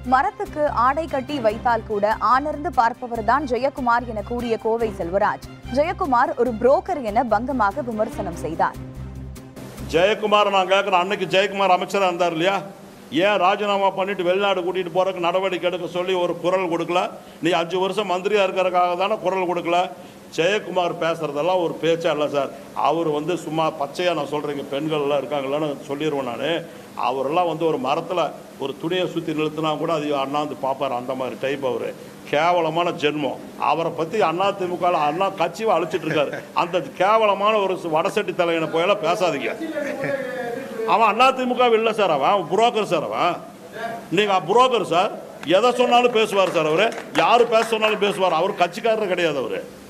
மரத்துக்கு ஆடை கட்டி வைத்தால் கூட ஆனர்ந்து பார்ப்பவர்தான் ஜெயக்குமார் என கூறிய கோவை செல்வராஜ் ஜெயக்குமார் ஒரு புரோக்கர் என பங்கமாக விமர்சனம் செய்தார் ஜெயக்குமார் நான் கேட்குறேன் அன்னைக்கு ஜெயக்குமார் அமைச்சராக இருந்தார் இல்லையா ஏன் ராஜினாமா பண்ணிட்டு வெளிநாடு கூட்டிகிட்டு போகிறதுக்கு நடவடிக்கை எடுக்க சொல்லி ஒரு குரல் கொடுக்கல நீ அஞ்சு வருஷம் மந்திரியாக இருக்கிறதுக்காக தானே குரல் கொடுக்கல ஜெயக்குமார் பேசுகிறதெல்லாம் ஒரு பேச்சா இல்லை சார் அவர் வந்து சும்மா பச்சையாக நான் சொல்கிறேங்க பெண்கள் எல்லாம் இருக்காங்களான்னு சொல்லிடுவேன் நான் அவரெல்லாம் வந்து ஒரு மரத்தில் ஒரு துணியை சுற்றி நிறுத்தினா கூட அது அண்ணாந்து பார்ப்பார் அந்த மாதிரி டைப் அவர் கேவலமான ஜென்மம் அவரை பற்றி அண்ணா திமுக அண்ணா கட்சியை அழிச்சிட்டு இருக்காரு அந்த கேவலமான ஒரு வடசட்டி தலைவனை போயெல்லாம் பேசாதீங்க அவன் அண்ணா திமுக இல்லை சார் அவன் புரோக்கர் சார் அவன் நீங்கள் புரோக்கர் சார் எதை சொன்னாலும் பேசுவார் சார் அவர் யார் பேச சொன்னாலும் பேசுவார் அவர் கட்சிக்காரர் கிடையாது அவர்